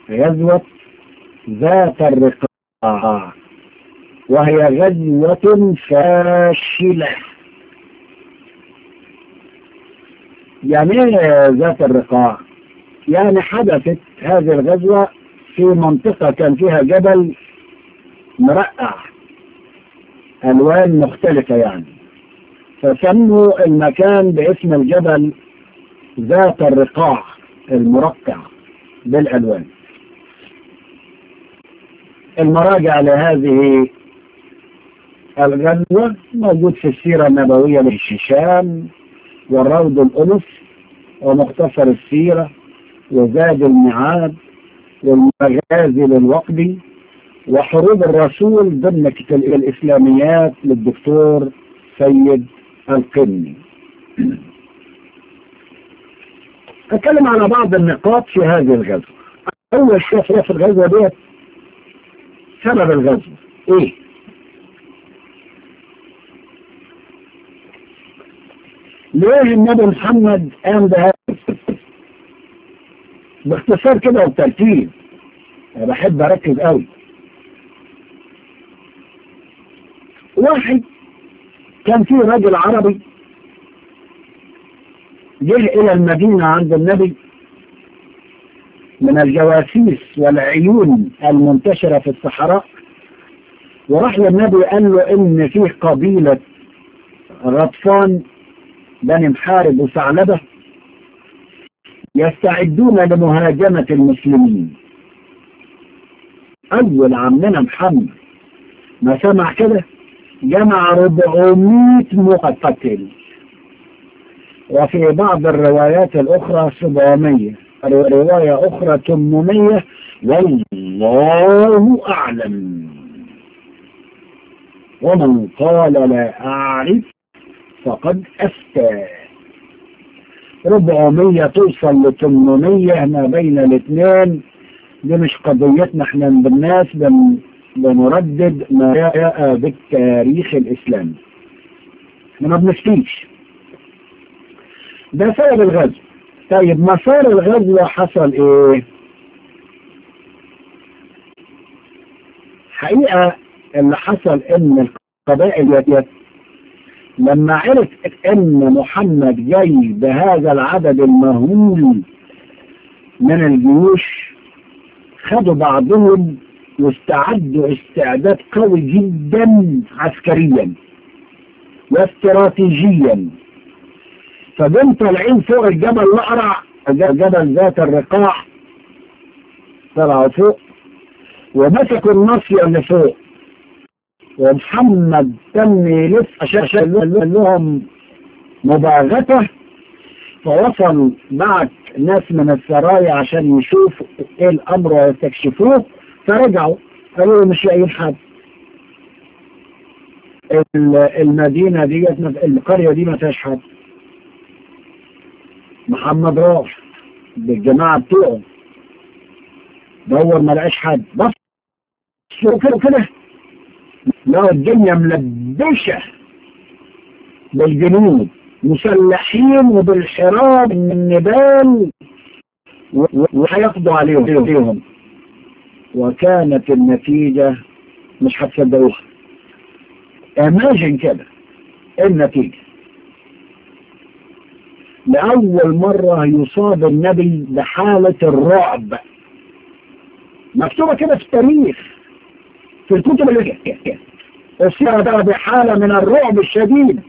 غزوة ذات الرقاع وهي غزوة فاشلة يعني ايه ذات الرقاع يعني حدثت هذه الغزوة في منطقة كان فيها جبل مرقع ألوان مختلفة يعني فسموا المكان باسم الجبل ذات الرقاع المرقع بالألوان المراجع لهذه الغزوة موجود في السيرة النبوية للشيشان والروض الأنس ومختصر السيرة وزاد المعاد والمغازي للوقدي وحروب الرسول ضمن كتاب الإسلاميات للدكتور سيد القني أتكلم على بعض النقاط في هذه الغزوة أول شيء في الغزوة ديت سبب الغزوة إيه؟ ليه النبي محمد قام بهذا باختصار كده وبترتيب انا بحب اركز قوي واحد كان في راجل عربي جه الى المدينة عند النبي من الجواسيس والعيون المنتشرة في الصحراء وراح للنبي قال له ان فيه قبيلة غطفان بني محارب وثعلبة يستعدون لمهاجمة المسلمين أول عمنا محمد ما سمع كده جمع 400 مقتل وفي بعض الروايات الأخرى 700 رواية أخرى 800 والله أعلم ومن قال لا أعرف فقد أفتى 400 توصل ل 800 ما بين الاثنين دي مش قضيتنا احنا بالناس بن بنردد ما جاء بالتاريخ الإسلامي احنا ما بنفتيش ده سبب الغزو طيب مسار الغزوة حصل ايه حقيقة اللي حصل ان القبائل يت لما عرفت ان محمد جاي بهذا العدد المهول من الجيوش خدوا بعضهم واستعدوا استعداد قوي جدا عسكريا واستراتيجيا فدول طالعين فوق الجبل الأقرع جبل ذات الرقاع طلعوا فوق ومسكوا الناصية اللي فوق ومحمد تم يلف عشان لهم مباغته فوصل معك ناس من السرايا عشان يشوفوا ايه الامر ويستكشفوه فرجعوا قالوا مش لاقيين حد المدينة دي القرية دي ما فيهاش حد محمد راح بالجماعة بتوعه دور ما لقاش حد بس كده كده لقوا الدنيا ملبشة بالجنود مسلحين وبالحراب من النبال وهيقضوا عليهم وكانت النتيجة مش هتصدقوها اماجن كده النتيجة لأول مرة يصاب النبي بحالة الرعب مكتوبة كده في التاريخ في الكتب اللي أصيب بقى بحالة من الرعب الشديد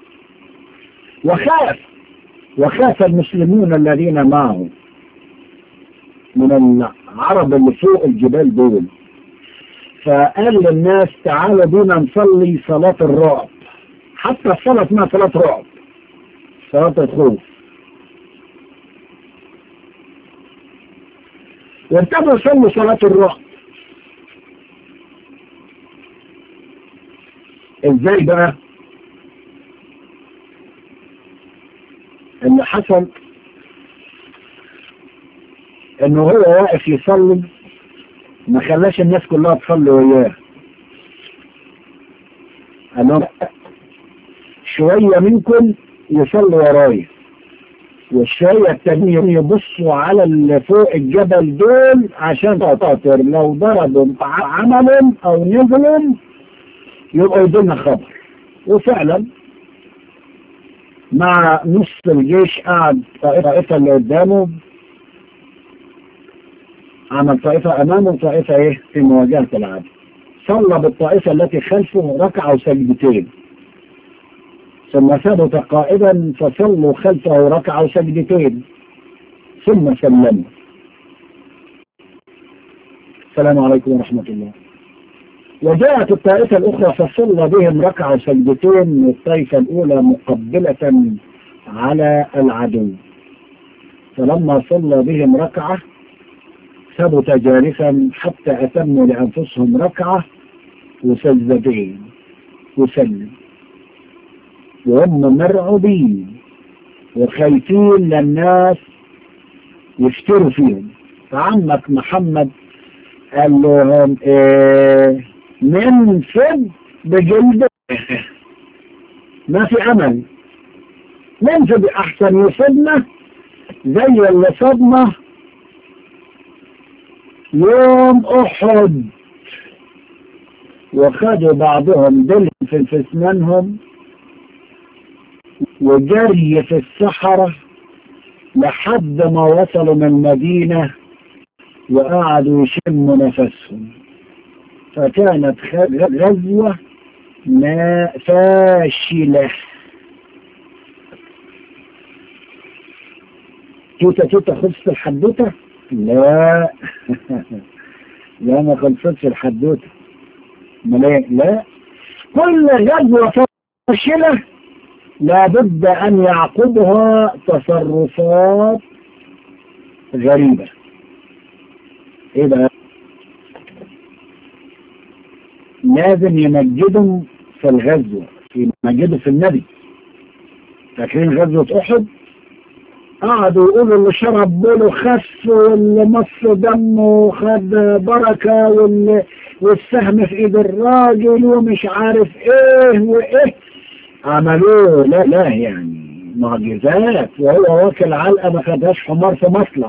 وخاف وخاف المسلمون الذين معه من العرب اللي فوق الجبال دول فقال للناس تعالوا بينا نصلي صلاة الرعب حتى الصلاة اسمها صلاة رعب صلاة الخوف وابتدوا يصلوا صلاة الرعب ازاي بقى اللي حصل انه هو واقف يصلي ما خلاش الناس كلها تصلي وياه قال لهم شوية منكم يصلوا ورايا والشوية التانيين يبصوا على اللي فوق الجبل دول عشان خاطر لو ضربوا عمل او نزلوا يبقوا يدلنا خبر وفعلا مع نص الجيش قعد طائفة اللي قدامه عمل طائفة أمامه وطائفة إيه في مواجهة العدو صلى بالطائفة التي خلفه ركعة وسجدتين ثم ثبت قائدا فصلوا خلفه ركعة وسجدتين ثم سلموا السلام عليكم ورحمة الله وجاءت الطائفة الأخرى فصلى بهم ركعة وسجدتين الطائفة الأولى مقبلة على العدو فلما صلى بهم ركعة ثبت جالسا حتى أتموا لأنفسهم ركعة وسجدتين وسلم وهم مرعوبين وخايفين للناس يفتروا فيهم فعمك محمد قال لهم ايه ننفذ بجلد ما في امل ننفذ احسن يصدنا زي اللي صدنا يوم احد وخدوا بعضهم دل في اسنانهم وجري في الصحراء لحد ما وصلوا من المدينة وقعدوا يشموا نفسهم فكانت غزوة ما فاشلة توتا توتا خلصت الحدوتة لا لا ما خلصتش الحدوتة لا كل غزوة فاشلة لابد أن يعقبها تصرفات غريبة إيه بقى؟ لازم يمجدهم في الغزوة يمجدوا في النبي فاكرين غزوة أحد قعدوا يقولوا اللي شرب بوله خف واللي مص دمه خد بركة واللي والسهم في ايد الراجل ومش عارف ايه وايه عملوه لا لا يعني معجزات وهو واكل علقة ما خدهاش حمار في مصلع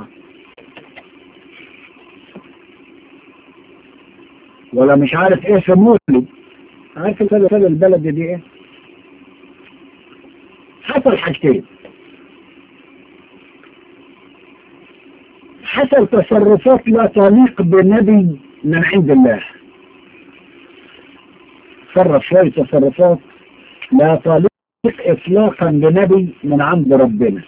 ولا مش عارف ايه في مولد عارف البلد البلد دي ايه حصل حاجتين حصل تصرفات لا تليق بنبي من عند الله تصرف شوية تصرفات لا تليق اطلاقا بنبي من عند ربنا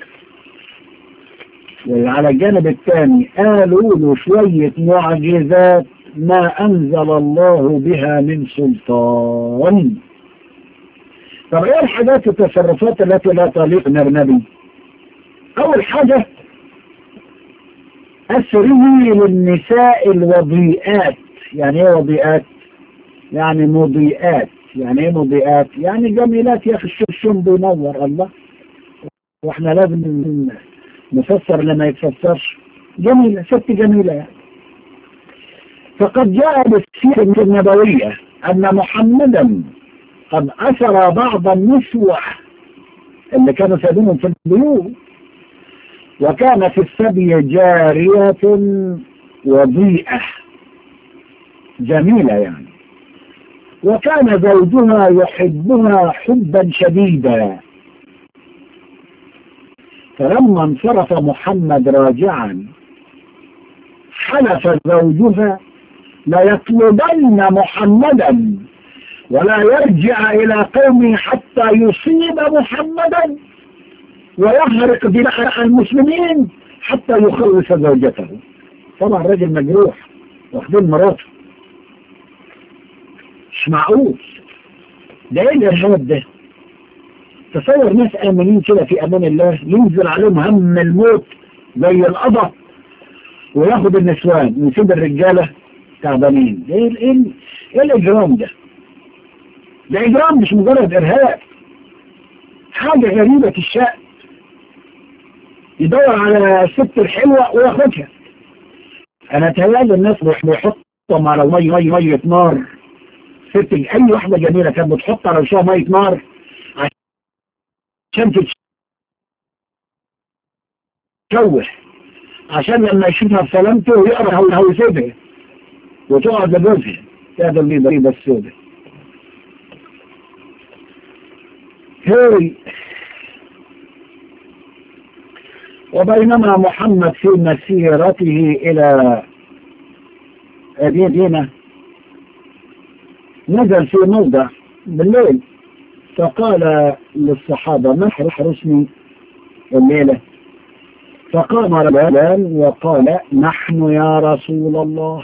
وعلى الجانب الثاني قالوا له شوية معجزات ما أنزل الله بها من سلطان طب ايه الحاجات التصرفات التي لا تليق بالنبي اول حاجة أسره للنساء الوضيئات يعني ايه وضيئات يعني مضيئات يعني ايه مضيئات يعني جميلات يا اخي الشم بينور الله واحنا لازم نفسر لما يتفسرش جميلة ست جميلة يعني فقد جاء بالسيرة النبوية أن محمدا قد أسر بعض النسوة اللي كانوا سابينهم في البيوت وكان في السبي جارية وضيئة جميلة يعني وكان زوجها يحبها حبا شديدا فلما انصرف محمد راجعا حلف زوجها ليطلبن محمدا ولا يرجع إلى قومه حتى يصيب محمدا ويغرق دماء المسلمين حتى يخلص زوجته طبعا الراجل مجروح واخدين مراته مش معقول ده ايه الارهاب ده تصور ناس امنين كده في امان الله ينزل عليهم هم الموت زي القضاء وياخد النسوان ويسيب الرجاله تعبانين ده ايه ايه ايه الاجرام ده ده اجرام مش مجرد ارهاب حاجة غريبة الشأن يدور على الست الحلوة وياخدها انا تهيألي الناس بيحطهم على المي مي مية نار ست اي واحدة جميلة كانت بتحط على وشها مية نار عشان تشوه عشان لما يشوفها بسلامته يقرأ هو يسيبها وتقعد لجوزها هذا اللي ضريبة السوداء هي وبينما محمد في مسيرته إلى مدينة نزل في موضع بالليل فقال للصحابة من حرسني الليلة فقام رجلان وقال نحن يا رسول الله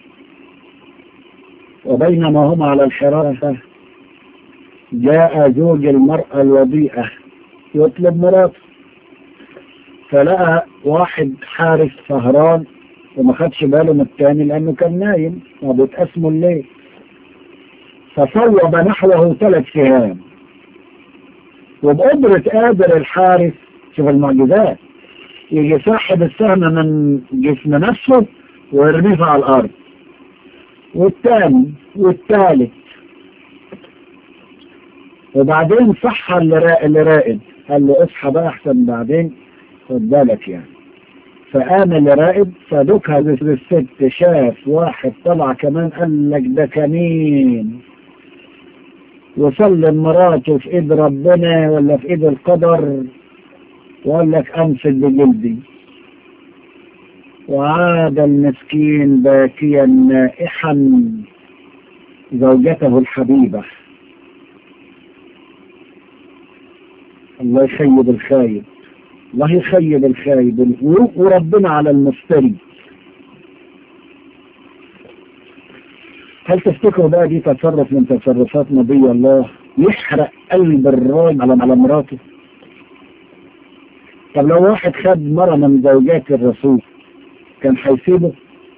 وبينما هم على الحراسة جاء زوج المرأة الوضيئة يطلب مراته فلقى واحد حارس سهران وما خدش باله من الثاني لأنه كان نايم وبيتقسموا الليل فصوب نحوه ثلاث سهام وبقدرة قادر الحارس شوف المعجزات يجي صاحب السهم من جسم نفسه ويرميه على الأرض والثاني والثالث وبعدين صح اللي راقد قال له اصحى بقى احسن بعدين خد بالك يعني فقام اللي راقد فدكها الست شاف واحد طلع كمان قال لك ده كمين وسلم مراته في ايد ربنا ولا في ايد القدر وقال لك امسك بجلدي وعاد المسكين باكيا نائحا زوجته الحبيبة الله يخيب الخايب الله يخيب الخايب وربنا على المفتري هل تفتكروا بقى دي تصرف من تصرفات نبي الله يحرق قلب الراجل على على مراته طب لو واحد خد مرة من زوجات الرسول كان هيسيبه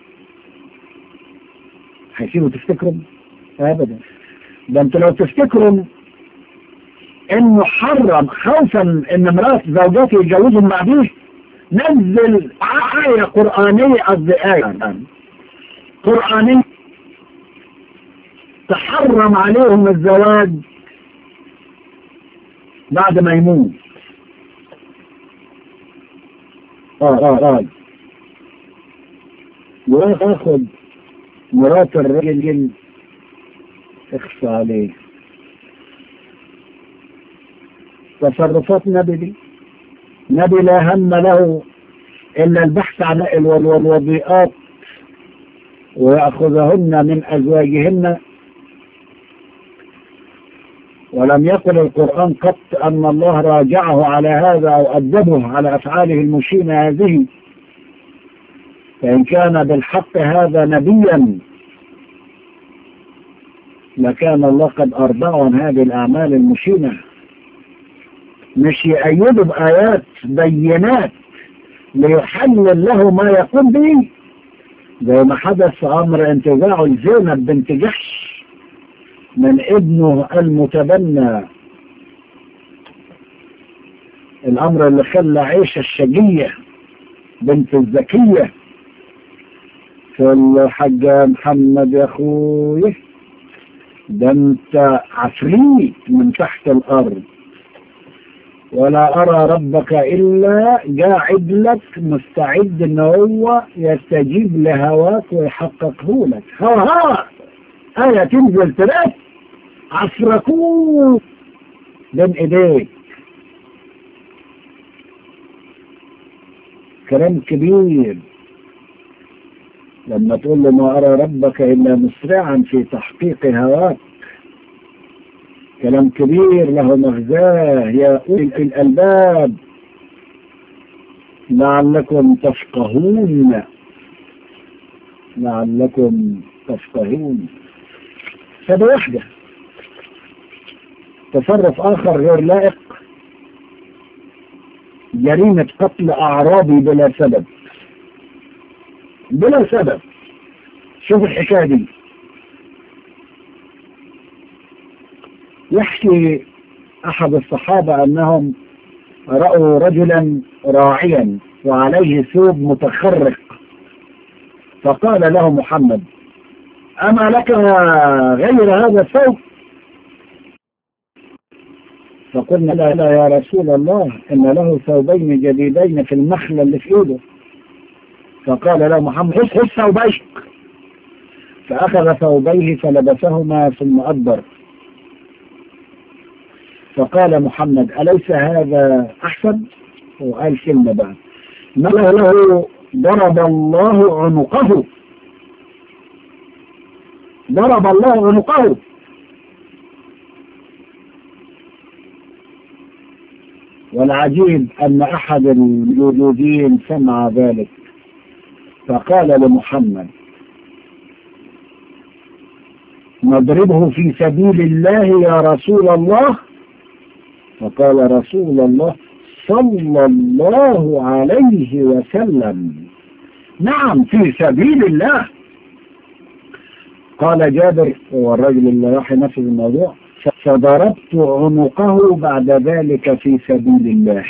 هيسيبه تفتكروا ابدا ده انتوا لو تفتكروا انه حرم خوفا ان مرات زوجاته يتجوزوا بعديه نزل آية قرآنية قصدي آية قرآنية تحرم عليهم الزواج بعد ما يموت اه اه اه وياخد مرات الرجل اخفى عليه تصرفات نبي دي نبي لا هم له إلا البحث عن الوضيئات ويأخذهن من أزواجهن ولم يقل القرآن قط أن الله راجعه على هذا أو أدبه على أفعاله المشينة هذه فإن كان بالحق هذا نبيا لكان الله قد أرضاه عن هذه الأعمال المشينة مش يأيده بآيات بينات ليحلل له ما يقوم به زي ما حدث في أمر انتزاعه لزينب بنت جحش من ابنه المتبنى الأمر اللي خلى عيشة الشقية بنت الزكية في الحاج محمد يا أخوي ده انت عفريت من تحت الأرض ولا أرى ربك إلا قاعد لك مستعد إن هو يستجيب لهواك ويحققه لك هوا هوا آية تنزل تلاقي عفركوه بين إيديك كلام كبير لما تقول له ما أرى ربك إلا مسرعا في تحقيق هواك كلام كبير له مغزاه يا أولي الألباب لعلكم تفقهون لعلكم تفقهون هذا واحدة تصرف آخر غير لائق جريمة قتل أعرابي بلا سبب بلا سبب شوف الحكاية دي يحكي أحد الصحابة أنهم رأوا رجلا راعيا وعليه ثوب متخرق فقال له محمد أما لك غير هذا الثوب فقلنا لا لا يا رسول الله إن له ثوبين جديدين في المخلة اللي في إيده فقال له محمد خذ خذ ثوبيك فأخذ ثوبيه فلبسهما في المؤبر فقال محمد أليس هذا أحسن وقال كلمة بعد ما له ضرب الله عنقه ضرب الله عنقه والعجيب أن أحد الوجودين سمع ذلك فقال لمحمد نضربه في سبيل الله يا رسول الله فقال رسول الله صلى الله عليه وسلم نعم في سبيل الله قال جابر هو الرجل اللي راح ينفذ الموضوع فضربت عنقه بعد ذلك في سبيل الله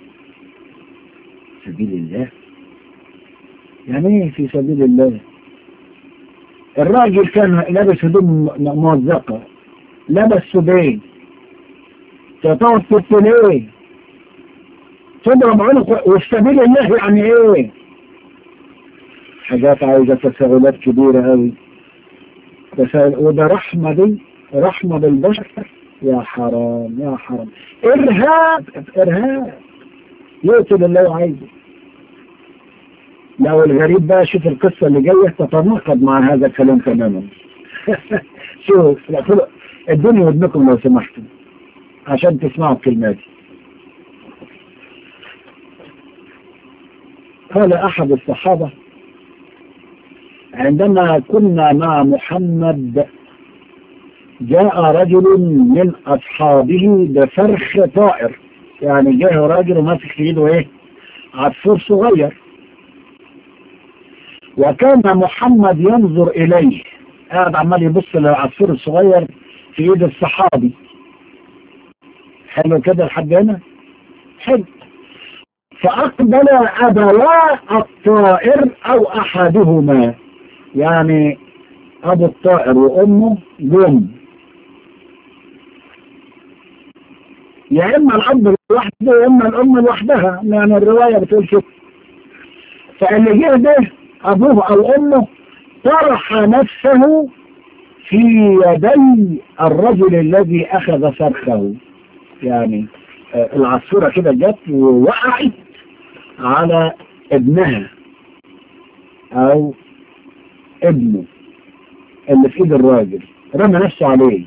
سبيل الله يعني ايه في سبيل الله الراجل كان لابس هدوم موزقة لبس سبين تقعد تقول ايه تضرب عنق وفي سبيل الله يعني ايه حاجات عايزة تساؤلات كبيرة قوي تساؤل وده رحمة دي رحمة بالبشر يا حرام يا حرام ارهاب ارهاب يقتل اللي هو عايزه لو الغريب بقى شوف القصة اللي جاية تتناقض مع هذا الكلام تماما شوف ادوني ودنكم لو سمحتوا عشان تسمعوا الكلمات قال أحد الصحابة عندما كنا مع محمد جاء رجل من أصحابه بفرخ طائر يعني جاء راجل وماسك في ايده ايه عصفور صغير وكان محمد ينظر إليه قاعد عمال يبص للعصفور الصغير في ايد الصحابي حلو كده لحد هنا حلو فأقبل أبواء الطائر أو أحدهما يعني أبو الطائر وأمه جم يا إما الأب لوحده يا إما الأم لوحدها يعني الرواية بتقول كده فاللي جه ده أبوه أو أمه طرح نفسه في يدي الرجل الذي أخذ فرخه يعني العصفورة كده جت ووقعت على ابنها او ابنه اللي في ايد الراجل رمى نفسه عليه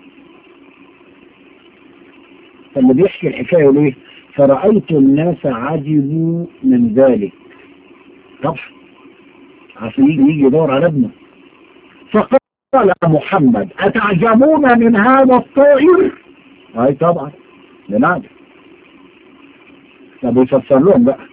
فاللي بيحكي الحكاية ليه فرأيت الناس عجبوا من ذلك طبعا عشان يجي يجي يدور على ابنه فقال محمد أتعجبون من هذا الطائر اي طبعا لنعجب طب يفسر لهم بقى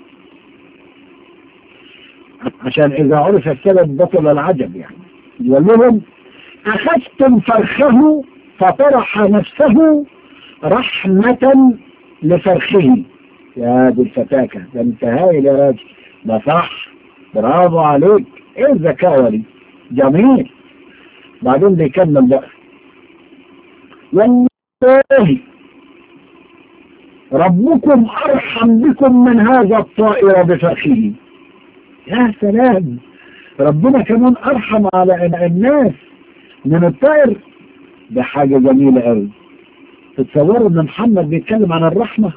عشان إذا عرف السبب بطل العجب يعني يقول لهم أخذتم فرخه فطرح نفسه رحمة لفرخه يا دي الفتاكة ده انت هايل يا راجل ده صح برافو عليك ايه الذكاوة دي جميل بعدين بيكمل بقى والله ربكم أرحم بكم من هذا الطائر بفرخه يا سلام ربنا كمان أرحم على الناس من الطائر ده حاجة جميلة قوي تتصوروا ان محمد بيتكلم عن الرحمة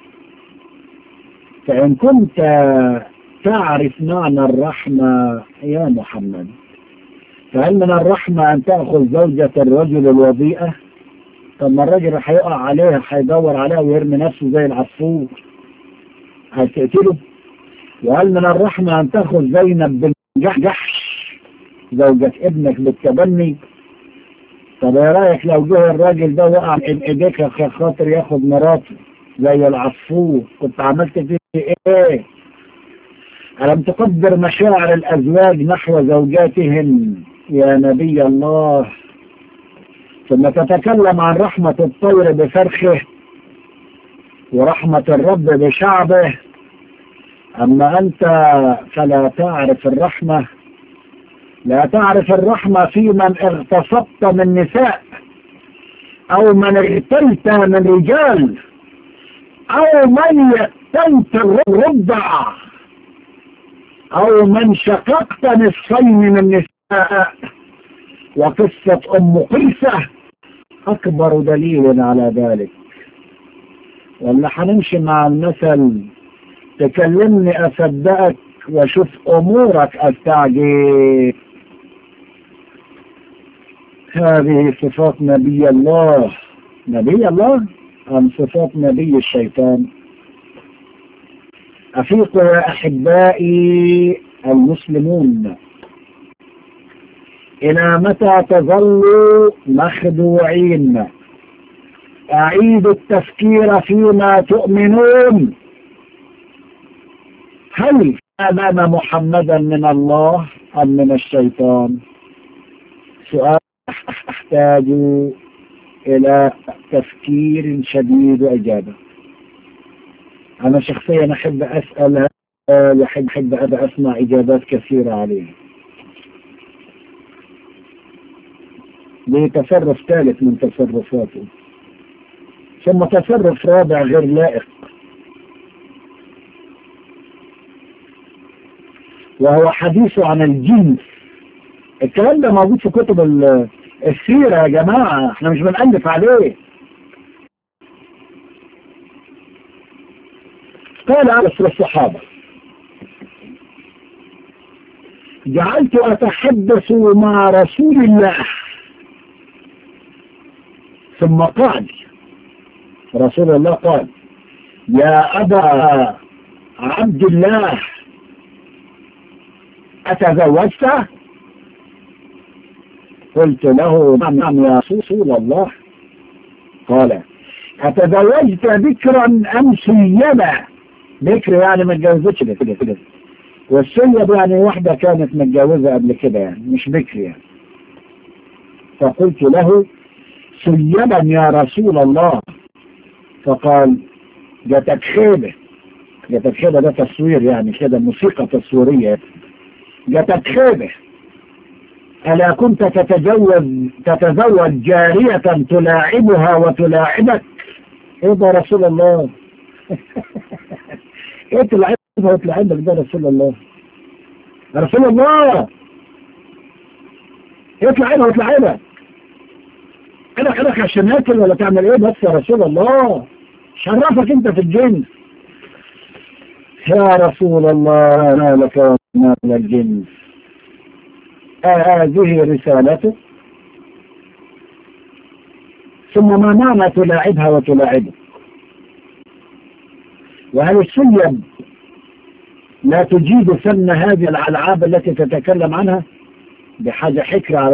فإن كنت تعرف معنى الرحمة يا محمد فهل من الرحمة أن تأخذ زوجة الرجل الوضيئة طب ما الراجل هيقع عليها هيدور عليها ويرمي نفسه زي العصفور هتقتله وهل من الرحمة أن تأخذ زينب بن جحش زوجة ابنك بالتبني طب يا رايك لو جه الراجل ده وقع من ايديك عشان خاطر ياخد مراته زي العصفور كنت عملت فيه ايه ألم تقدر مشاعر الأزواج نحو زوجاتهم يا نبي الله ثم تتكلم عن رحمة الطير بفرخه ورحمة الرب بشعبه أما أنت فلا تعرف الرحمة لا تعرف الرحمة في من اغتصبت من نساء أو من اغتلت من رجال أو من يتنت الرضع أو من شققت نصفين من النساء وقصة أم قيسة أكبر دليل على ذلك ولا حنمشي مع المثل تكلمني أصدقك وشوف أمورك أستعجب هذه صفات نبي الله نبي الله أم صفات نبي الشيطان أفيقوا يا أحبائي المسلمون إلى متى تظلوا مخدوعين أعيدوا التفكير فيما تؤمنون هل أمام محمدا من الله أم من الشيطان سؤال أحتاج إلى تفكير شديد وإجابة أنا شخصيا أحب أسأل أحب أحب أبقى أسمع إجابات كثيرة عليه لتصرف ثالث من تصرفاته ثم تصرف رابع غير لائق وهو حديثه عن الجنس الكلام ده موجود في كتب السيرة يا جماعة احنا مش بنألف عليه قال أنس للصحابة جعلت أتحدث مع رسول الله ثم قال رسول الله قال يا أبا عبد الله أتزوجت قلت له نعم يا رسول الله قال أتزوجت بكرا أم سيبا بكر يعني ما اتجوزتش كده كده والسيب يعني واحدة كانت متجوزة قبل كده يعني مش بكر يعني فقلت له سيبا يا رسول الله فقال جاتك خيبة جاتك خيبة ده تصوير يعني كده موسيقى تصويرية جاتك خيبة ألا كنت تتجوز تتزوج جارية تلاعبها وتلاعبك ايه ده رسول الله ايه تلاعبها وتلاعبك ده رسول الله رسول الله ايه تلاعبها وتلاعبك انا خلق عشان ناكل ولا تعمل ايه بس يا رسول الله شرفك انت في الجنس يا رسول الله انا لك وما الجنس هذه رسالته ثم ما معنى تلاعبها وتلاعبه وهل السيب لا تجيد فن هذه الألعاب التي تتكلم عنها بحاجة حكر على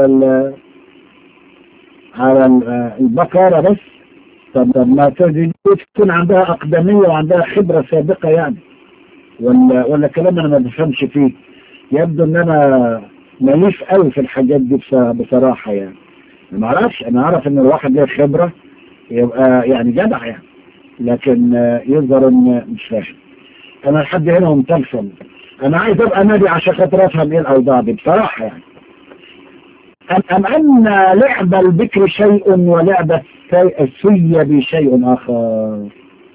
على البقرة بس طب ما تكون عندها أقدمية وعندها خبرة سابقة يعني ولا ولا كلام أنا ما بفهمش فيه يبدو ان انا ماليش قوي في الحاجات دي بصراحة يعني ما اعرفش انا اعرف ان الواحد له خبرة يبقى يعني جدع يعني لكن يظهر ان مش فاهم انا لحد هنا متلفن انا عايز ابقى نبي عشان خاطر افهم ايه الاوضاع دي بصراحة يعني أم أن لعب البكر شيء ولعب السيب شيء آخر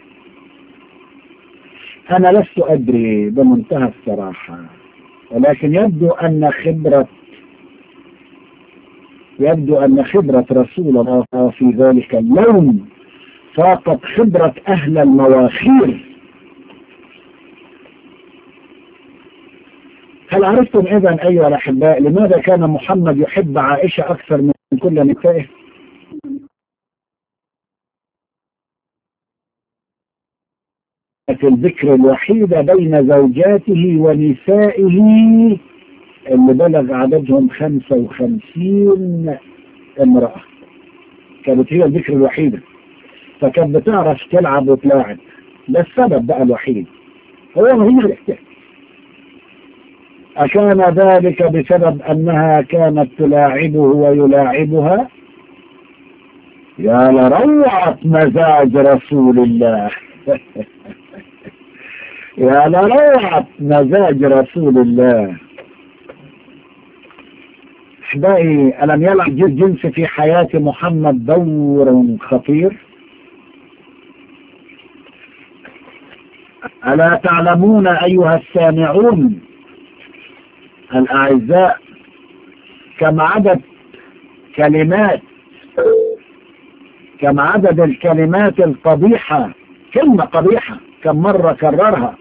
أنا لست أدري بمنتهى الصراحة ولكن يبدو أن خبرة يبدو أن خبرة رسول الله في ذلك اليوم فاقت خبرة أهل المواخير هل عرفتم إذا أيها الأحباء لماذا كان محمد يحب عائشة أكثر من كل نسائه الذكر الوحيدة بين زوجاته ونسائه اللي بلغ عددهم خمسة وخمسين امرأة كانت هي الذكر الوحيدة فكانت بتعرف تلعب وتلاعب ده السبب بقى الوحيد هو هي الاحتياج أكان ذلك بسبب أنها كانت تلاعبه ويلاعبها يا لروعة مزاج رسول الله يا لروعة مزاج رسول الله احبائي ألم يلعب الجنس في حياة محمد دور خطير ألا تعلمون أيها السامعون الأعزاء كم عدد كلمات كم عدد الكلمات القبيحة كلمة قبيحة كم مرة كررها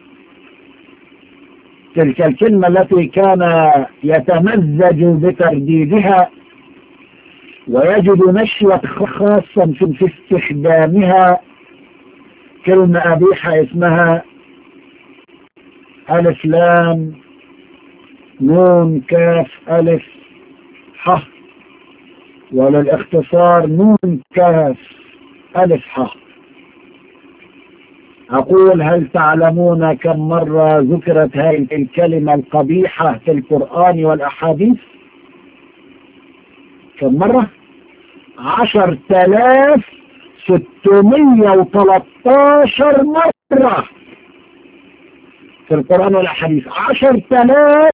تلك الكلمة التي كان يتمزج بترديدها ويجد نشوة خاصا في استخدامها كلمة قبيحة اسمها ألف لام نون كاف ألف ح وللاختصار نون كاف ألف ح أقول هل تعلمون كم مرة ذكرت هذه الكلمة القبيحة في القرآن والأحاديث كم مرة عشر تلاف ستمية وثلاثة مرة في القرآن والأحاديث عشر تلاف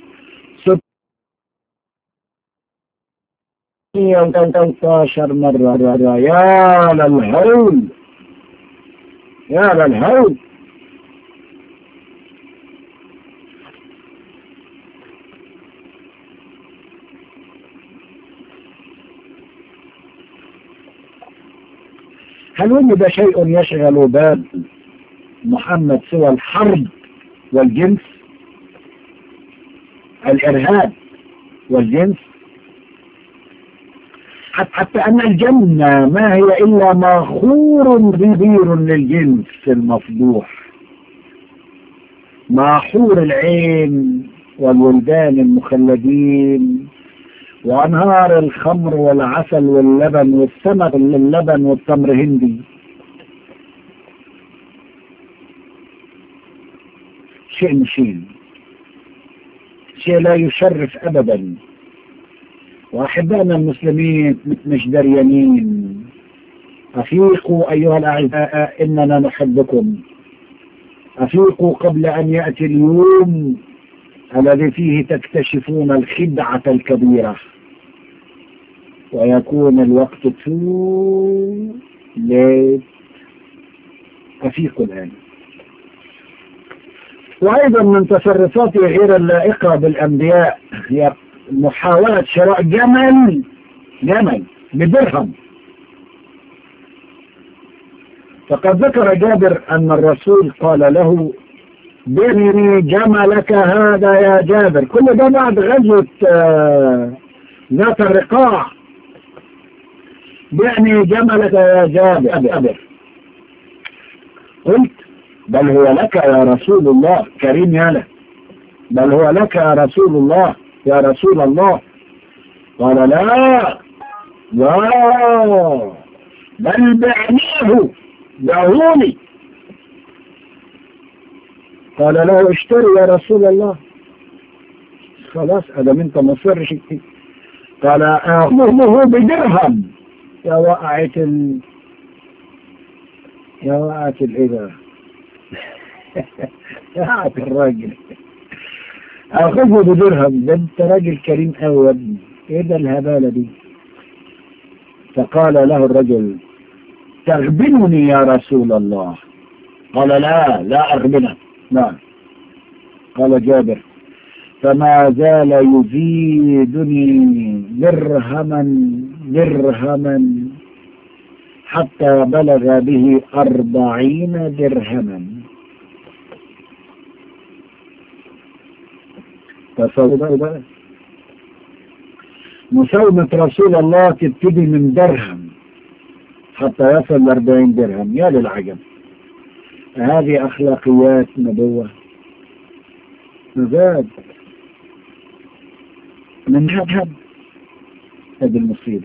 ستمية وثلاثة مرة يا للهول يا للهول هل وجد شيء يشغل بال محمد سوى الحرب والجنس الإرهاب والجنس حتى أن الجنة ما هي إلا ماخور كبير للجنس المفضوح مع حور العين والولدان المخلدين وأنهار الخمر والعسل واللبن والسمك للبن والتمر هندي شيء مشين شيء لا يشرف أبدا وأحبائنا المسلمين مش دريانين أفيقوا أيها الأعزاء إننا نحبكم أفيقوا قبل أن يأتي اليوم الذي فيه تكتشفون الخدعة الكبيرة ويكون الوقت تو ليت أفيقوا الآن وأيضا من تصرفاته غير اللائقة بالأنبياء هي محاولة شراء جمل جمل بدرهم فقد ذكر جابر أن الرسول قال له بني جملك هذا يا جابر كل ده بعد غزوة ذات الرقاع بني جملك يا جابر قلت بل هو لك يا رسول الله كريم يالا بل هو لك يا رسول الله يا رسول الله قال لا لا بل بعنيه دعوني قال له اشتري يا رسول الله خلاص ادم انت مصر شكي قال اخذه بدرهم يا وقعة ال يا وقعة الاذا يا وقعة الراجل اخذه بدرهم ده انت راجل كريم قوي يا ابني ايه ده الهبالة دي فقال له الرجل تغبنني يا رسول الله قال لا لا أغبنك نعم قال جابر فما زال يزيدني درهما درهما حتى بلغ به أربعين درهما تصور بقى مساومة رسول الله تبتدي من درهم حتى يصل لأربعين درهم يا للعجب هذه أخلاقيات نبوة مزاج من هب هذه المصيبة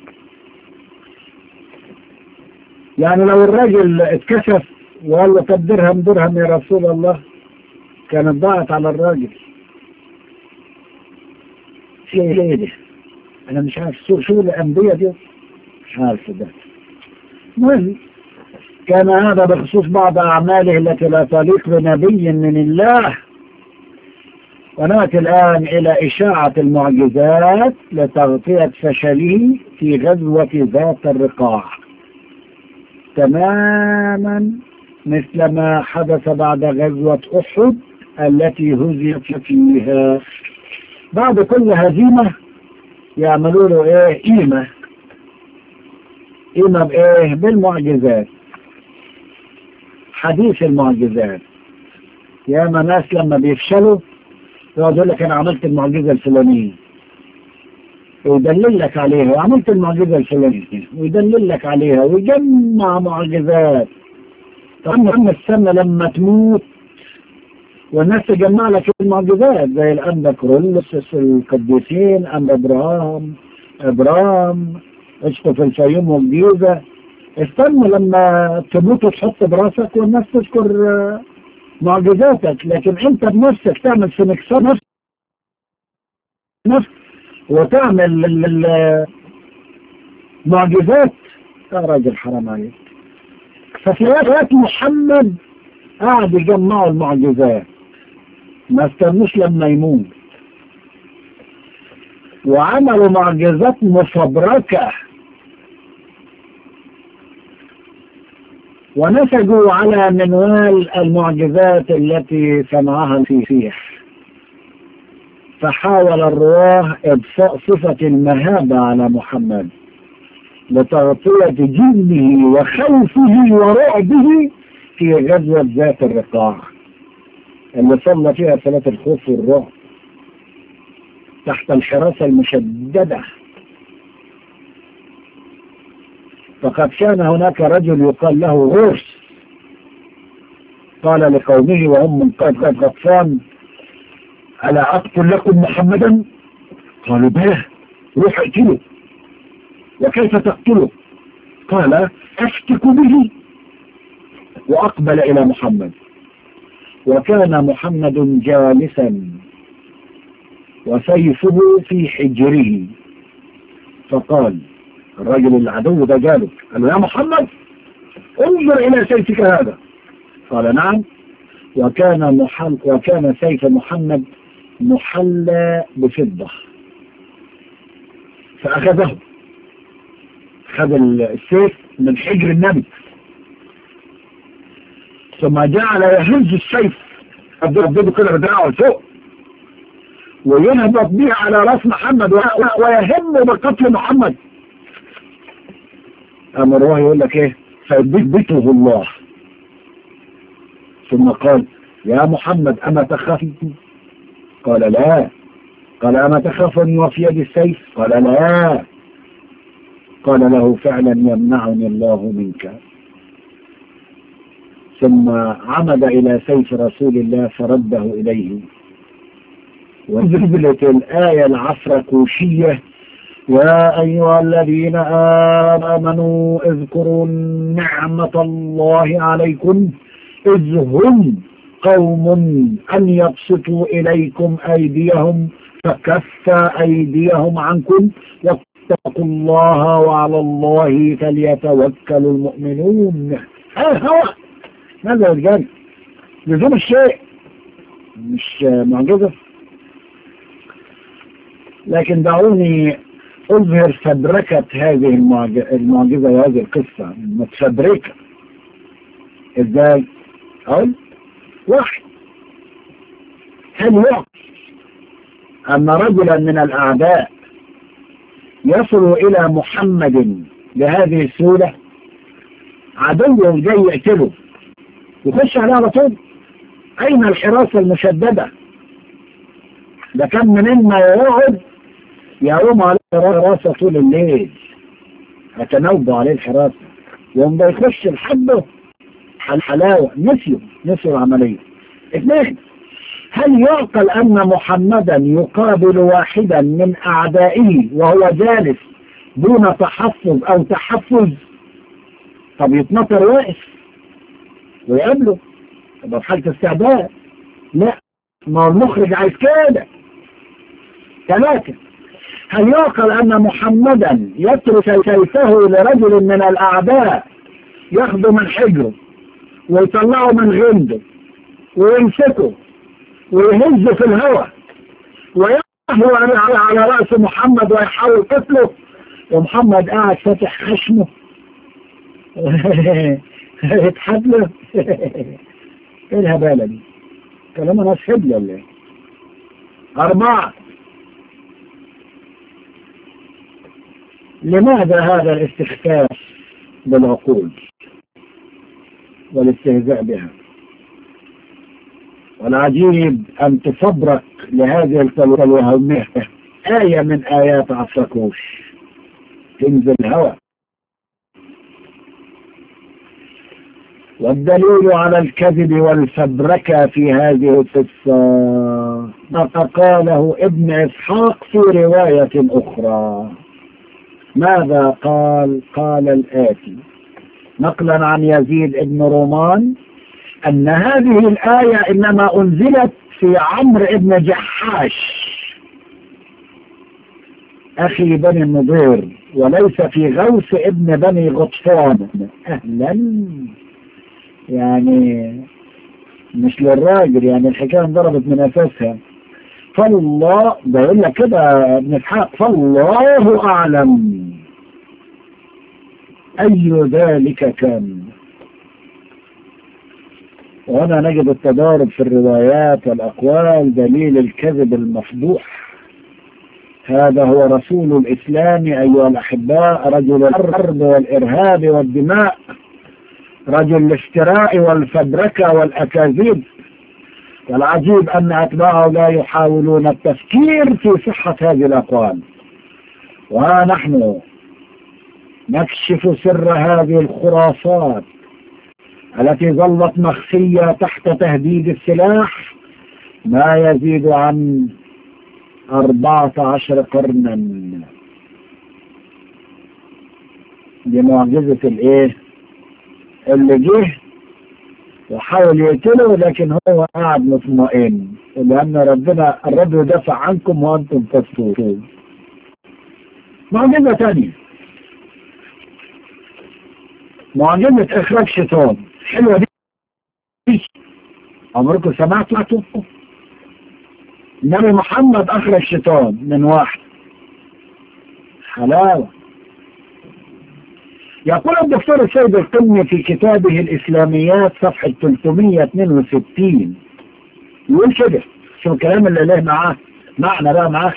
يعني لو الراجل اتكشف وقال له طب درهم درهم يا رسول الله كانت ضاعت على الراجل في ايه ده انا مش عارف شو شو الانبياء دي مش عارف ده المهم كان هذا بخصوص بعض أعماله التي لا تليق بنبي من الله ونأتي الآن إلى إشاعة المعجزات لتغطية فشله في غزوة ذات الرقاع تماما مثل ما حدث بعد غزوة أحد التي هزمت فيها بعد كل هزيمة يعملوا له ايه قيمة قيمة بايه بالمعجزات حديث المعجزات ياما ناس لما بيفشلوا يقعد يقول لك انا عملت المعجزة الفلانية ويدلل لك عليها وعملت المعجزة الفلانية ويدلل لك عليها ويجمع معجزات طبعا السنة لما تموت والناس تجمع لك المعجزات زي الأنبا كرولس القديسين أنبا إبراهام إبرام اسقف الفيوم والجيزة استنى لما تموت وتحط براسك والناس تذكر معجزاتك لكن انت بنفسك تعمل سنكسار نفسك نفسك وتعمل معجزات يا راجل حرام عليك ففي وقت محمد قاعد يجمعوا المعجزات ما استنوش لما يموت وعملوا معجزات مفبركة ونسجوا على منوال المعجزات التي صنعها المسيح فحاول الرواه إبصاء صفة المهابة على محمد لتغطية جنه وخوفه ورعبه في غزوة ذات الرقاع اللي صلى فيها صلاة الخوف والرعب تحت الحراسة المشددة فقد كان هناك رجل يقال له غرس قال لقومه وهم من قد قد غطفان ألا أقتل لكم محمدا قالوا بلى روح اقتله وكيف تقتله قال أفتك به وأقبل إلى محمد وكان محمد جالسا وسيفه في حجره فقال الرجل العدو ده جاله قال له يا محمد انظر إلى سيفك هذا قال نعم وكان محل وكان سيف محمد محلى بفضة فأخذه خذ السيف من حجر النبي ثم جعل يهز السيف يضرب كده بدراعه فوق وينهبط به على راس محمد ويهم بقتل محمد أما الروح يقول لك ايه فيثبته الله ثم قال يا محمد أما تخاف قال لا قال أما تخاف أن وفي يد السيف قال لا قال له فعلا يمنعني الله منك ثم عمد إلى سيف رسول الله فرده إليه ونزلت الآية العفركوشية يا أيها الذين آمنوا اذكروا نعمة الله عليكم إذ هم قوم أن يبسطوا إليكم أيديهم فكف أيديهم عنكم واتقوا الله وعلى الله فليتوكل المؤمنون ها هو ماذا رجال لزوم الشيء مش معجزة لكن دعوني أظهر فبركة هذه المعجزة وهذه القصة متفبركة ازاي اقول واحد هل يعقل أن رجلا من الأعداء يصل إلى محمد بهذه السهولة عدو جاي يقتله يخش عليه على طول أين الحراسة المشددة ده كان منين ما يقعد يقوم عليه حراسة طول الليل هتنوبوا عليه الحراسة يوم ده يخش لحده الحلاوة نسيوا نسيوا العملية اثنين هل يعقل أن محمدا يقابل واحدا من أعدائه وهو جالس دون تحفظ أو تحفز طب يتنطر واقف ويقابله طب في حالة استعداد لا ما هو المخرج عايز كده ثلاثة هل يعقل أن محمدا يترك سيفه لرجل من الأعداء ياخده من حجره ويطلعه من غنده ويمسكه ويهزه في الهواء ويحفو على, على رأس محمد ويحاول قتله ومحمد قاعد فاتح خشمه يتحد له ايه الهبالة دي كلام ناس حبل ولا ايه أربعة لماذا هذا الاستخفاف بالعقول والاستهزاء بها والعجيب أن تفبرك لهذه الوهمية آية من آيات عفركوش تنزل هوى والدليل على الكذب والفبركة في هذه القصة ما قاله ابن إسحاق في رواية أخرى ماذا قال قال الآتي نقلا عن يزيد بن رومان أن هذه الآية إنما أنزلت في عمرو بن جحاش أخي بني النضير وليس في غوث ابن بني غطفان أهلا يعني مش للراجل يعني الحكاية انضربت من أساسها فالله ده يقول لك كده ابن اسحاق فالله أعلم أي ذلك كان وهنا نجد التضارب في الروايات والأقوال دليل الكذب المفضوح هذا هو رسول الإسلام أيها الأحباء رجل الحرب والإرهاب والدماء رجل الافتراء والفبركة والأكاذيب والعجيب أن أتباعه لا يحاولون التفكير في صحة هذه الأقوال وها نحن نكشف سر هذه الخرافات التي ظلت مخفية تحت تهديد السلاح ما يزيد عن أربعة عشر قرنا دي معجزة الايه اللي جه وحاول يقتله لكن هو قاعد مطمئن لأن ربنا الرب يدافع عنكم وأنتم تستورون معجزة تانية معجزة إخراج شيطان حلوة دي عمركم سمعتوا النبي محمد أخرج شيطان من واحد حلاوة يقول الدكتور السيد القمي في كتابه الإسلاميات صفحة 362 يقول كده شو الكلام اللي له معاه معنى بقى معاه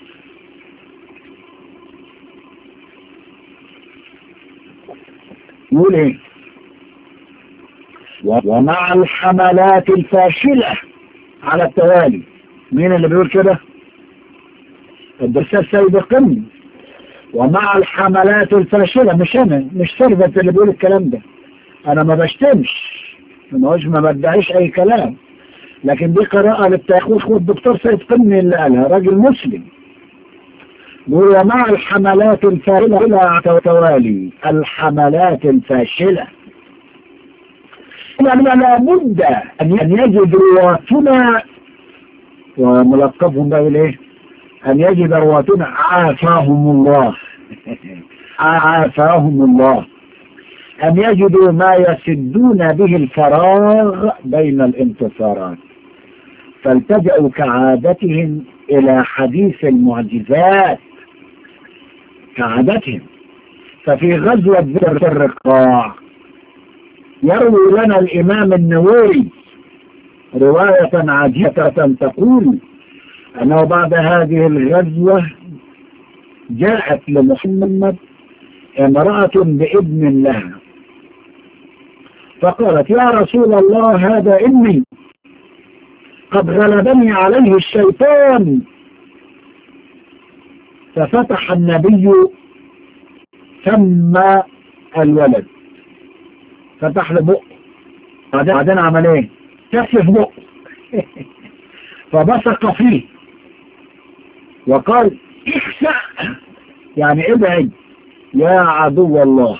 يقول ايه ومع الحملات الفاشلة على التوالي مين اللي بيقول كده الدكتور السيد القمي ومع الحملات الفاشلة مش أنا مش ثروت اللي بيقول الكلام ده أنا ما بشتمش ما ما بدعيش أي كلام لكن دي قراءة للتأخوخ والدكتور سيد قمي اللي قالها راجل مسلم ومع الحملات الفاشلة على توالي الحملات الفاشلة يعني لابد أن يجد رواتنا وملقبهم بقى ايه أن يجد رواتنا عافاهم الله عافاهم الله أن يجدوا ما يسدون به الفراغ بين الانتصارات فالتجأوا كعادتهم إلى حديث المعجزات كعادتهم ففي غزوة ذر الرقاع يروي لنا الإمام النووي رواية عجيبة تقول أنه بعد هذه الغزوة جاءت لمحمد امرأة بابن لها فقالت يا رسول الله هذا ابني قد غلبني عليه الشيطان ففتح النبي ثم الولد فتح له بق بعدين عمل ايه كفف بق فبصق فيه وقال اخسأ يعني ابعد يا عدو الله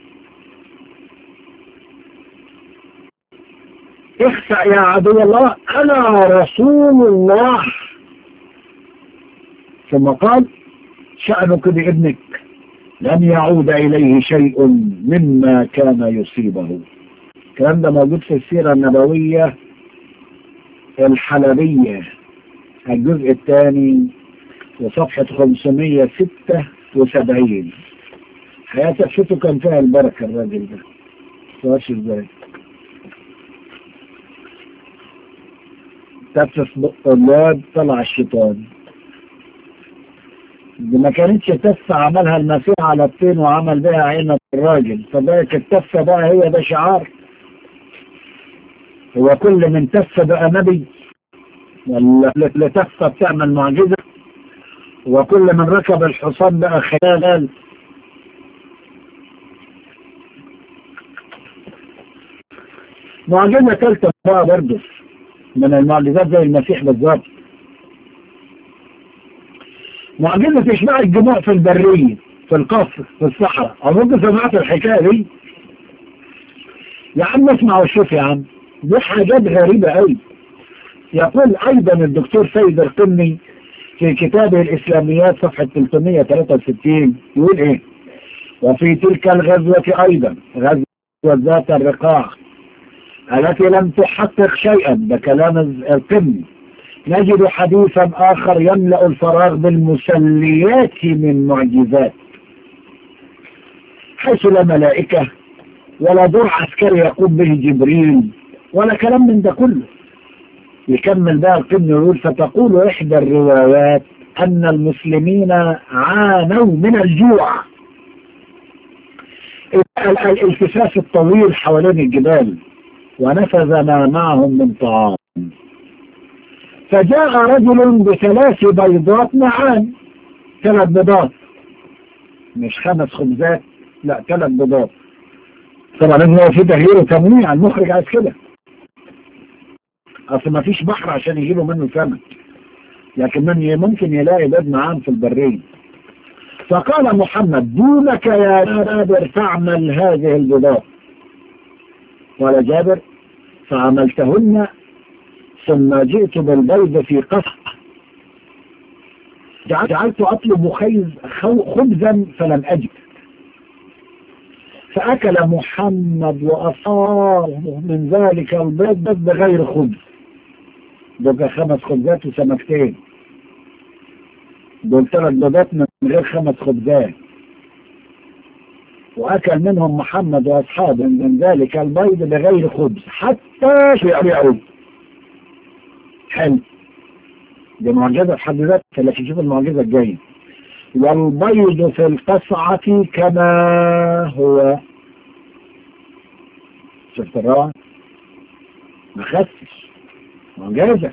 اخسأ يا عدو الله أنا رسول الله ثم قال شأنك بابنك لن يعود إليه شيء مما كان يصيبه الكلام ده موجود في السيرة النبوية الحلبية الجزء الثاني وصفحة 576 حياة شفتوا كان فيها البركة الراجل ده تفسرش ازاي تفس بق الواد طلع الشيطان دي ما كانتش تفة عملها المسيح على الطين وعمل بها عين الراجل فبقت التفة بقى هي ده شعار هو كل من تفة بقى نبي ولا لتفة بتعمل معجزة وكل من ركب الحصان بقى خيال معجزة ثالثة بقى برضه من المعجزات زي المسيح بالظبط معجزة إشباع الجموع في البرية في القصر في الصحراء أظن سمعت الحكاية دي يا عم اسمع وشوف يا عم دي حاجات غريبة قوي يقول أيضا الدكتور سيد القمي في كتابه الإسلاميات صفحة 363 يقول إيه وفي تلك الغزوة أيضا غزوة ذات الرقاع التي لم تحقق شيئا بكلام القمي نجد حديثا آخر يملأ الفراغ بالمسليات من معجزات حيث لا ملائكة ولا دور عسكري يقوم به جبريل ولا كلام من ده كله يكمل بقى القمي يقول فتقول إحدى الروايات أن المسلمين عانوا من الجوع الالتفاف الطويل حوالين الجبال ونفذ ما معهم من طعام فجاء رجل بثلاث بيضات معان ثلاث بيضات مش خمس خبزات لا ثلاث بيضات طبعا لازم هو في تغيير وتمويع المخرج عايز كده اصل ما فيش بحر عشان يجيبوا منه سمك لكن من ممكن يلاقي بيض معان في البرية فقال محمد دونك يا جابر تعمل هذه البيضات قال جابر فعملتهن ثم جئت بالبيض في قصع جعلت أطلب خيز خبزا فلم أجد فأكل محمد وأصاب من ذلك البيض بس بغير خبز بقى خمس خبزات وسمكتين دول ثلاث بيضات من غير خمس خبزات وأكل منهم محمد وأصحابه من ذلك البيض بغير خبز حتى شعروا حلو دي معجزة في حد ذاتها لكن شوف المعجزة الجاية والبيض في القصعة كما هو شفت الروعة ما خسش معجزة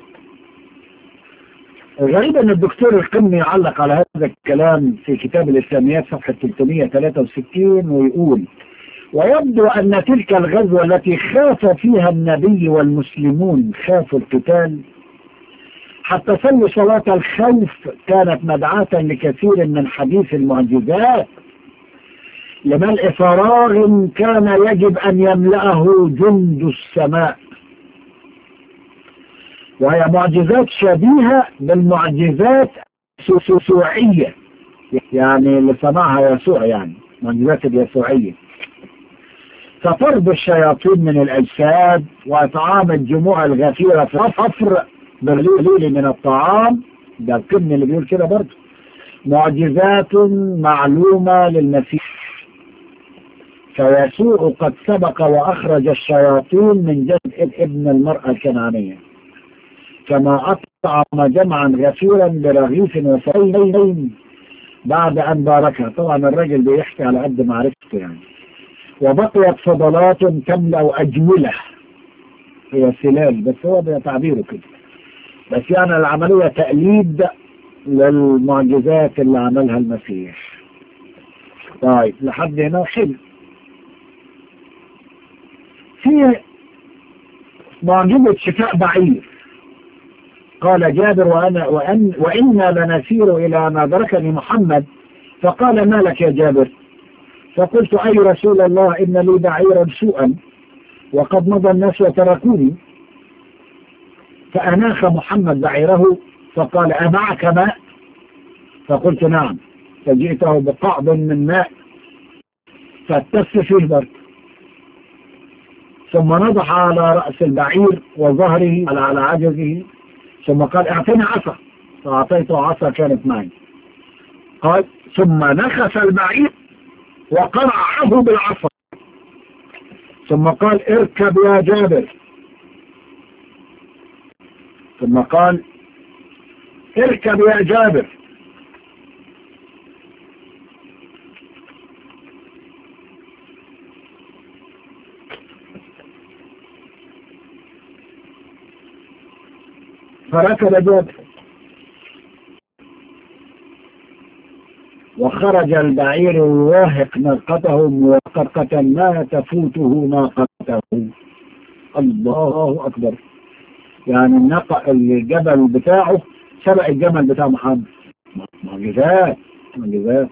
الغريب ان الدكتور القمي يعلق على هذا الكلام في كتاب الاسلاميات صفحة 363 ويقول ويبدو ان تلك الغزوة التي خاف فيها النبي والمسلمون خافوا القتال حتى صلوا صلاة الخوف كانت مدعاة لكثير من حديث المعجزات لملء فراغ كان يجب أن يملأه جند السماء وهي معجزات شبيهة بالمعجزات اليسوعية يعني اللي سمعها يسوع يعني معجزات اليسوعية فطرد الشياطين من الأجساد وإطعام الجموع الغفيرة في حفر بالليل من الطعام ده القمن اللي بيقول كده برضه معجزات معلومة للمسيح فيسوع قد سبق وأخرج الشياطين من جسد ابن المرأة الكنعانية كما أطعم جمعا غفيرا برغيف وسعين بعد أن باركها طبعا الراجل بيحكي على قد معرفته يعني وبقيت فضلات تملأ أجملة هي سلال بس هو بتعبيره كده بس يعني العملية تقليد للمعجزات اللي عملها المسيح طيب لحد هنا حلو في معجزة شفاء بعير قال جابر وأنا وأن وإنا لنسير إلى ما دركني محمد فقال ما لك يا جابر فقلت أي رسول الله إن لي بعيرا سوءا وقد مضى الناس وتركوني فأناخ محمد بعيره فقال أمعك ماء فقلت نعم فجئته بقعب من ماء فاتس فيه برد ثم نضح على رأس البعير وظهره على عجزه ثم قال اعطني عصا فأعطيته عصا كانت معي قال ثم نخس البعير وقرعه بالعصا ثم قال اركب يا جابر ثم قال اركب يا جابر فركب جابر وخرج البعير يواهق ناقته موققة ما تفوته ناقته الله أكبر يعني الناقة الجبل بتاعه سبق الجمل بتاع محمد معجزات معجزات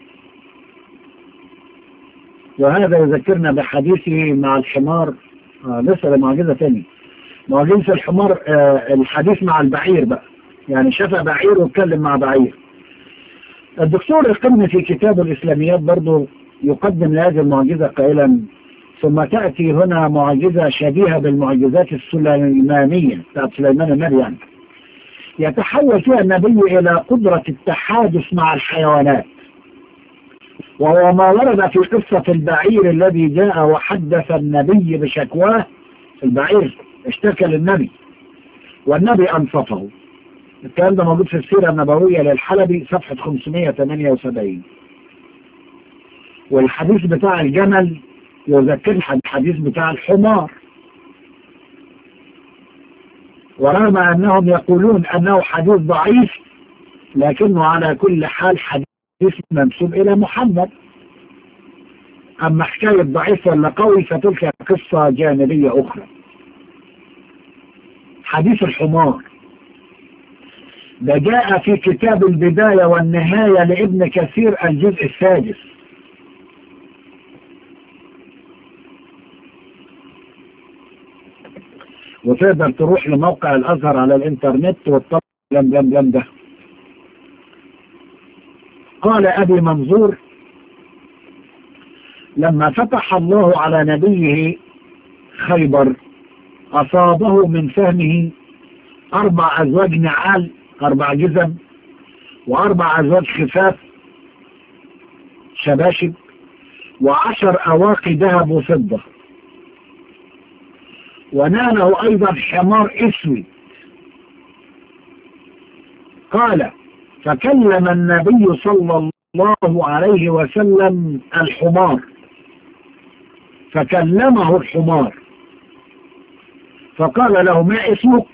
وهذا يذكرنا بحديثه مع الحمار آه لسه معجزة تانية معجزة الحمار آه الحديث مع البعير بقى يعني شاف بعير واتكلم مع بعير الدكتور القمني في كتاب الإسلاميات برضو يقدم لهذه المعجزة قائلا ثم تأتي هنا معجزة شبيهة بالمعجزات السليمانية بتاعت سليمان النبي يعني يتحول فيها النبي إلى قدرة التحادث مع الحيوانات وهو ما ورد في قصة البعير الذي جاء وحدث النبي بشكواه البعير اشتكى للنبي والنبي أنصفه الكلام ده موجود في السيرة النبوية للحلبي صفحة 578 والحديث بتاع الجمل يذكر الحديث بتاع الحمار ورغم أنهم يقولون أنه حديث ضعيف لكنه على كل حال حديث منسوب إلى محمد أما حكاية ضعيف ولا قوي فتلك قصة جانبية أخرى حديث الحمار ده جاء في كتاب البداية والنهاية لابن كثير الجزء السادس وتقدر تروح لموقع الأزهر على الإنترنت وتطلع لم لم لم ده قال أبي منظور لما فتح الله على نبيه خيبر أصابه من فهمه أربع أزواج نعال أربع جزم وأربع أزواج خفاف شباشب وعشر أواقي ذهب وفضة وناله أيضا حمار اسود قال فكلم النبي صلى الله عليه وسلم الحمار فكلمه الحمار فقال له ما اسمك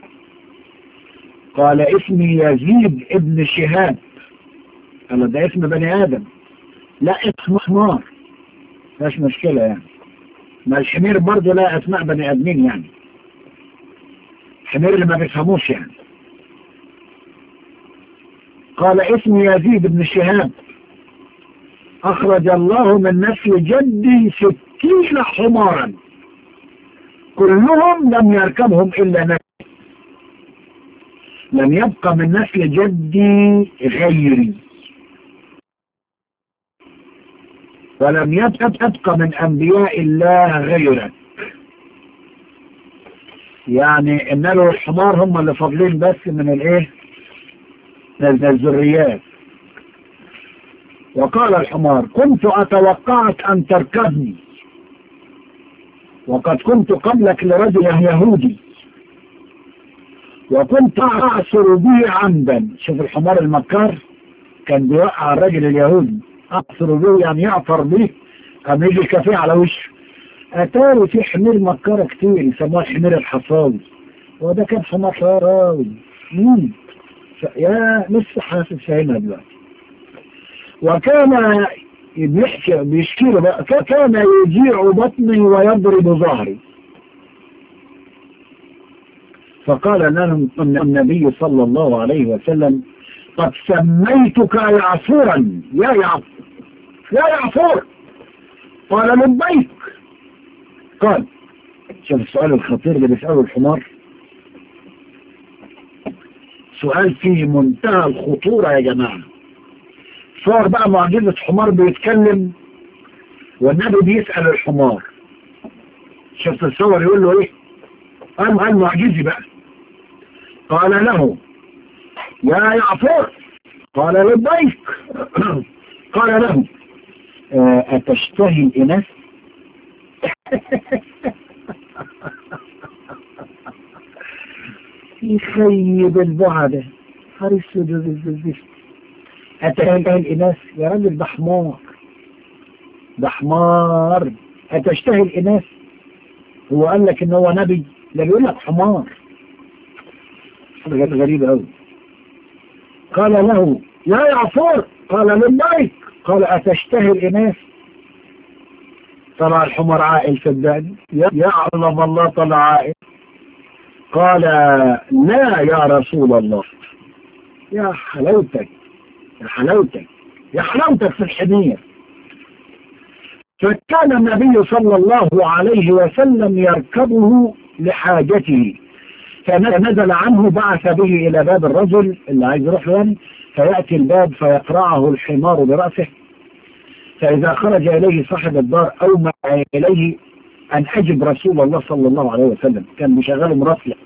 قال اسمي يزيد ابن شهاب قال ده اسم بني آدم لا اسم حمار مش مشكلة يعني ما الحمير برضه لا اسماء بني ادمين يعني الحمير اللي ما بيفهموش يعني قال اسمي يزيد بن شهاب اخرج الله من نسل جدي ستين حمارا كلهم لم يركبهم الا نبي لم يبقى من نسل جدي غيري ولم يبقى من أنبياء الله غيرك يعني إن له الحمار هم اللي فاضلين بس من الإيه من الذريات وقال الحمار كنت أتوقعك أن تركبني وقد كنت قبلك لرجل يهودي وكنت أعصر به عمدا شوف الحمار المكار كان بيوقع الرجل اليهودي أقصر به يعني يعثر به قام يجي الكافيه على وشه أتاري في حمير مكارة كتير يسموها الحمير الحصاوي وده كان حمار حراوي مين يا لسه حاسس فاهمها دلوقتي وكان بيحكي بيشكي له بقى كان يجيع بطني ويضرب ظهري فقال لهم النبي صلى الله عليه وسلم قد سميتك يعفورا يا يعفور يا يعفور قال لبيك قال شوف السؤال الخطير اللي بيسأله الحمار سؤال فيه منتهى الخطورة يا جماعة صار بقى معجزة حمار بيتكلم والنبي بيسأل الحمار شفت الصور يقول له ايه قال قال معجزي بقى قال له يا يعفور قال لبيك قال له أتشتهي الإناث يخيب البعدة حريص أتهل الإناث يا راجل ده حمار ده حمار أتشتهي الإناث هو قال لك إن هو نبي ده بيقول لك حمار حاجات غريبة أوي قال له يا يعفور قال للملك قال أتشتهي الإناث طلع الحمر عائل صدقني يعلم الله طلع عائل قال لا يا رسول الله يا حلاوتك يا حلاوتك يا حلاوتك في الحمير فكان النبي صلى الله عليه وسلم يركبه لحاجته فنزل عنه بعث به إلى باب الرجل اللي عايز يروح يعني فيأتي الباب فيقرعه الحمار برأسه فإذا خرج إليه صاحب الدار أومع إليه أن أجب رسول الله صلى الله عليه وسلم كان بيشغله مرسل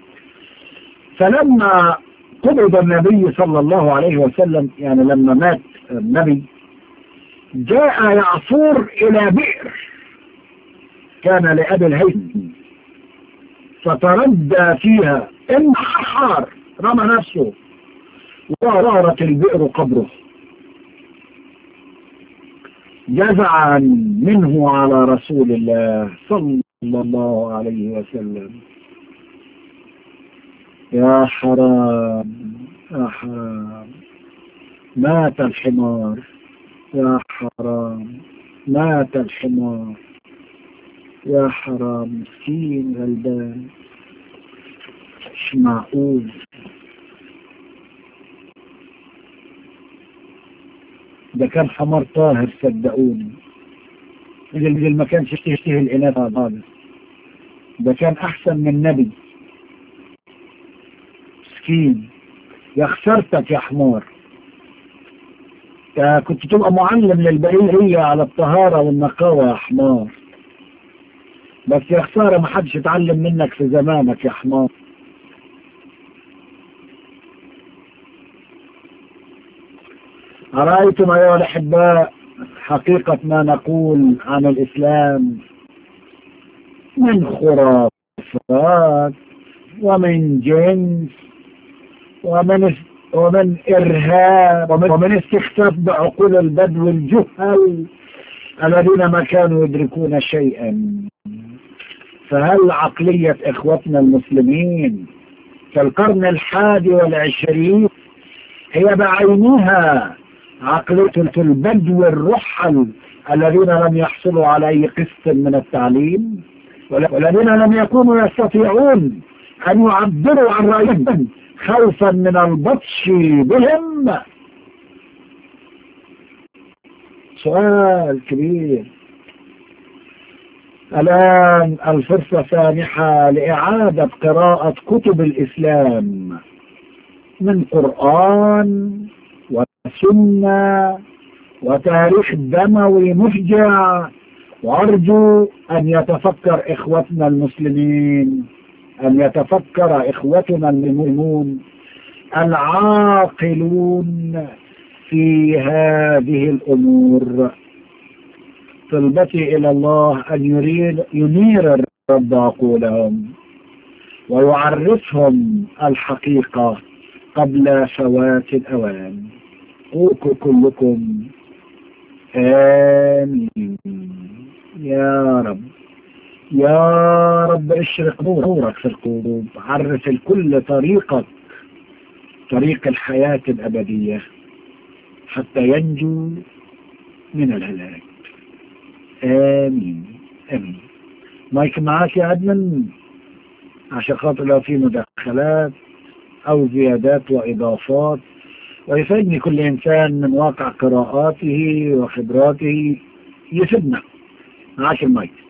فلما قبض النبي صلى الله عليه وسلم يعني لما مات النبي جاء يعصور إلى بئر كان لأبي الهيثم فتردى فيها انحار رمى نفسه وظهرت البئر قبره جزعا منه على رسول الله صلى الله عليه وسلم يا حرام يا حرام مات الحمار يا حرام مات الحمار يا حرام مسكين غلبان مش معقول ده كان حمار طاهر صدقوني اللي ما كانش يشتهي الإناث هذا ده كان أحسن من نبي مسكين يا خسرتك يا حمار يا كنت تبقى معلم للبقية على الطهارة والنقاوة يا حمار بس يا خسارة ما حدش اتعلم منك في زمانك يا حمار أرأيتم أيها الأحباء حقيقة ما نقول عن الإسلام من خرافات ومن جنس ومن ومن إرهاب ومن, ومن استخفاف بعقول البدو الجهل الذين ما كانوا يدركون شيئا فهل عقلية إخوتنا المسلمين في القرن الحادي والعشرين هي بعينها عقلية البدو الرحل الذين لم يحصلوا على أي قسط من التعليم والذين لم يكونوا يستطيعون أن يعبروا عن رأيهم خوفا من البطش بهم سؤال كبير الآن الفرصة سانحة لإعادة قراءة كتب الإسلام من قرآن وسنة وتاريخ دموي مفجع وأرجو أن يتفكر إخوتنا المسلمين أن يتفكر إخوتنا المؤمنون العاقلون في هذه الأمور طلبتي إلى الله أن يريد ينير الرب عقولهم ويعرفهم الحقيقة قبل فوات الأوان قوكم كلكم آمين يا رب يا رب اشرق نورك في القلوب عرف الكل طريقك طريق الحياة الأبدية حتى ينجو من الهلاك آمين آمين مايك معاك يا أدمن عشان خاطر لو في مداخلات أو زيادات وإضافات ويفيدني كل إنسان من واقع قراءاته وخبراته يفيدنا معاك المايك